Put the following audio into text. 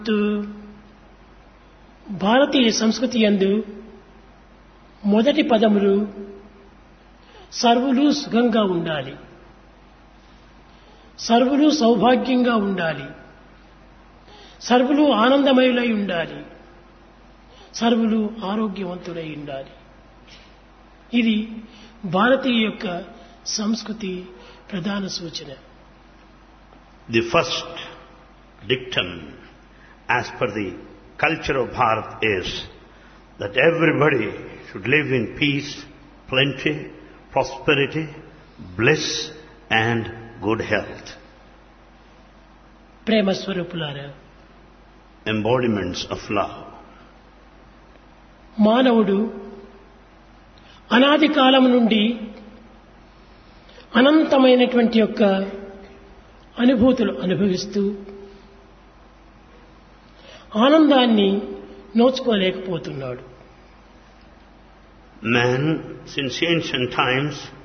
భారతీయ సంస్కృతి యందు మొదటి పదములు సర్వులు సుఖంగా ఉండాలి సర్వులు సౌభాగ్యంగా ఉండాలి సర్వులు ఆనందమయులై ఉండాలి సర్వులు ఆరోగ్యవంతులై ఉండాలి ఇది భారతీయ యొక్క సంస్కృతి ప్రధాన సూచన The first dictum as per the culture of Bharat is that everybody should live in peace, plenty, prosperity, bliss and good health. ప్రేమ స్వరూపులారా Embodiments of love. మానవుడు అనాది కాలం నుండి అనంతమైనటువంటి యొక్క అనుభూతులు అనుభవిస్తూ ఆనందాన్ని నోచుకోలేకపోతున్నాడు Man, since ancient times,